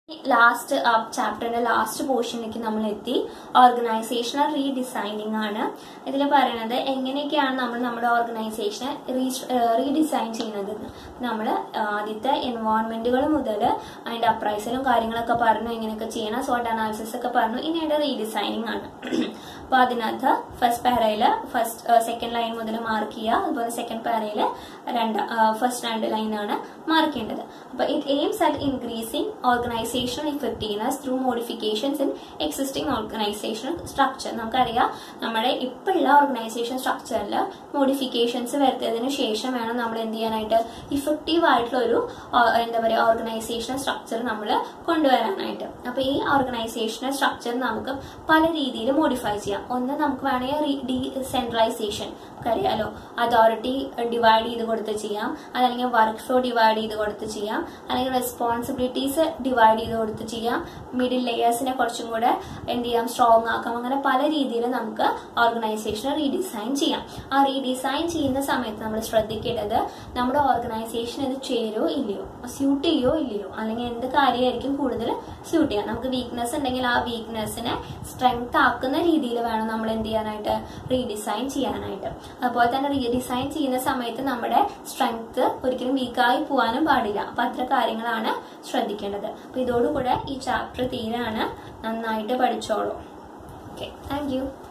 last ആ ചാപ്റ്ററിന്റെ last പോർഷനിലേക്ക് നമ്മൾ എത്തി ഓർഗനൈസേഷണൽ റീഡിസൈനിങ് ആണ് ഇതിൽ പറയുന്നത് എങ്ങനെയൊക്കെയാണ് നമ്മൾ നമ്മുടെ ഓർഗനൈസേഷനെ റീഡിസൈൻ ചെയ്യുന്നത് നമ്മൾ ആദ്യത്തെ എൻവയോൺമെന്റുകൾ മുതൽ അതിന്റെ അപ്രൈസലും കാര്യങ്ങളൊക്കെ പറഞ്ഞു എങ്ങനെയൊക്കെ ചെയ്യണം സോട്ട് അനാലിസിസ് ഒക്കെ പറഞ്ഞു ഇനി അതിന്റെ റീഡിസൈനിങ് ആണ് അപ്പൊ അതിനകത്ത് ഫസ്റ്റ് പാരയില് ഫസ്റ്റ് സെക്കൻഡ് ലൈൻ മുതൽ മാർക്ക് ചെയ്യുക അതുപോലെ സെക്കൻഡ് പാരയില് രണ്ട് ഫസ്റ്റ് രണ്ട് ലൈനാണ് മാർക്ക് ചെയ്യേണ്ടത് അപ്പൊ it aims at increasing organisation effectiveness through modifications in existing organisation structure നമുക്കറിയാം നമ്മുടെ ഇപ്പോഴുള്ള ഓർഗനൈസേഷൻ സ്ട്രക്ചറിൽ മോഡിഫിക്കേഷൻസ് വരുത്തിയതിന് ശേഷം വേണം നമ്മൾ എന്ത് ചെയ്യാനായിട്ട് ഇഫക്റ്റീവ് ആയിട്ടുള്ള ഒരു ആ, എന്താ പറയുക ഓർഗനൈസേഷൻ സ്ട്രക്ചർ നമ്മൾ കൊണ്ടുവരാനായിട്ട് അപ്പൊ ഈ ഓർഗനൈസേഷണൽ സ്ട്രക്ചർ നമുക്ക് പല രീതിയിൽ മോഡിഫൈ ചെയ്യാം ഒന്ന് നമുക്ക് വേണമെങ്കിൽ ഡീസെൻട്രലൈസേഷൻ അറിയാലോ അതോറിറ്റി ഡിവൈഡ് ചെയ്ത് കൊടുത്ത് ചെയ്യാം അതല്ലെങ്കിൽ വർക്ക് ഫ്ലോ ഡിവൈഡ് ചെയ്ത് കൊടുത്ത് ചെയ്യാം അല്ലെങ്കിൽ റെസ്പോൺസിബിലിറ്റീസ് ഡിവൈഡ് ചെയ്ത് കൊടുത്ത് ചെയ്യാം മിഡിൽ ലെയേഴ്സിനെ കുറച്ചും കൂടെ എന്ത് ചെയ്യാം സ്ട്രോങ് ആക്കാം അങ്ങനെ പല രീതിയിൽ നമുക്ക് ഓർഗനൈസേഷനെ റീഡിസൈൻ ചെയ്യാം ആ റീഡിസൈൻ ചെയ്യുന്ന സമയത്ത് നമ്മൾ ശ്രദ്ധിക്കേണ്ടത് നമ്മുടെ ഓർഗനൈസേഷൻ ഇത് ചേരുമോ ഇല്ലയോ സ്യൂട്ട് ചെയ്യോ ഇല്ലയോ അല്ലെങ്കിൽ എന്ത് കാര്യമായിരിക്കും കൂടുതൽ സ്യൂട്ട് ചെയ്യാം നമുക്ക് വീക്ക്നെസ് ഉണ്ടെങ്കിൽ ആ വീക്ക്നെസ്സിനെ സ്ട്രെങ്ത് ആക്കുന്ന രീതിയിൽ വേണം നമ്മൾ എന്ത് ചെയ്യാനായിട്ട് റീഡിസൈൻ ചെയ്യാനായിട്ട് അതുപോലെ തന്നെ റീഡിസൈൻ ചെയ്യുന്ന സമയത്ത് നമ്മുടെ സ്ട്രെങ്ത് ഒരിക്കലും വീക്കായി പോകാനും പാടില്ല അപ്പൊ അത്ര കാര്യങ്ങളാണ് ശ്രദ്ധിക്കേണ്ടത് അപ്പൊ ഇതോടുകൂടെ ഈ ചാപ്റ്റർ തീരാണ് നന്നായിട്ട് പഠിച്ചോളൂ ഓക്കെ താങ്ക് യു